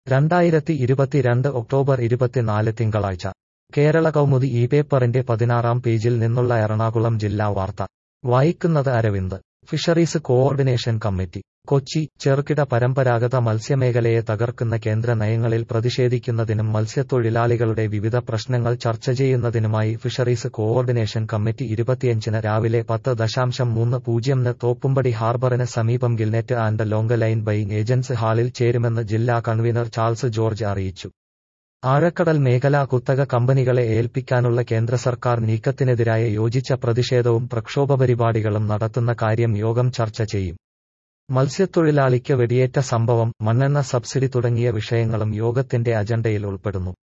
രണ്ടായിരത്തി ഇരുപത്തിരണ്ട് ഒക്ടോബർ ഇരുപത്തിനാല് തിങ്കളാഴ്ച കേരള കൗമുദി ഈ പേപ്പറിന്റെ പതിനാറാം പേജിൽ നിന്നുള്ള എറണാകുളം ജില്ലാ വാർത്ത വായിക്കുന്നത് Aravind fisheries coordination committee Kochi ചെറുകിട പരമ്പരാഗത മത്സ്യമേഖലയെ തകർക്കുന്ന കേന്ദ്ര നയങ്ങളിൽ പ്രതിഷേധിക്കുന്നതിനും മത്സ്യത്തൊഴിലാളികളുടെ വിവിധ പ്രശ്നങ്ങൾ ചർച്ച ചെയ്യുന്നതിനുമായി ഫിഷറീസ് കോഓർഡിനേഷൻ കമ്മിറ്റി ഇരുപത്തിയഞ്ചിന് രാവിലെ പത്ത് ദശാംശം മൂന്ന് പൂജ്യംന് തോപ്പുംപടി ഹാർബറിന് സമീപം gillnet and long line buying agency ഹാളിൽ ചേരുമെന്ന് ജില്ലാ കൺവീനർ ചാൾസ് ജോർജ് അറിയിച്ചു ആഴക്കടൽ മേഖലാ കുത്തക കമ്പനികളെ ഏൽപ്പിക്കാനുള്ള കേന്ദ്ര സർക്കാർ നീക്കത്തിനെതിരായ യോജിച്ച പ്രതിഷേധവും പ്രക്ഷോഭ പരിപാടികളും നടത്തുന്ന കാര്യം യോഗം ചർച്ച ചെയ്യും മത്സ്യത്തൊഴിലാളിക്ക് വെടിയേറ്റ സംഭവം മണ്ണെണ്ണ സബ്സിഡി തുടങ്ങിയ വിഷയങ്ങളും യോഗത്തിന്റെ അജണ്ടയിൽ ഉൾപ്പെടുന്നു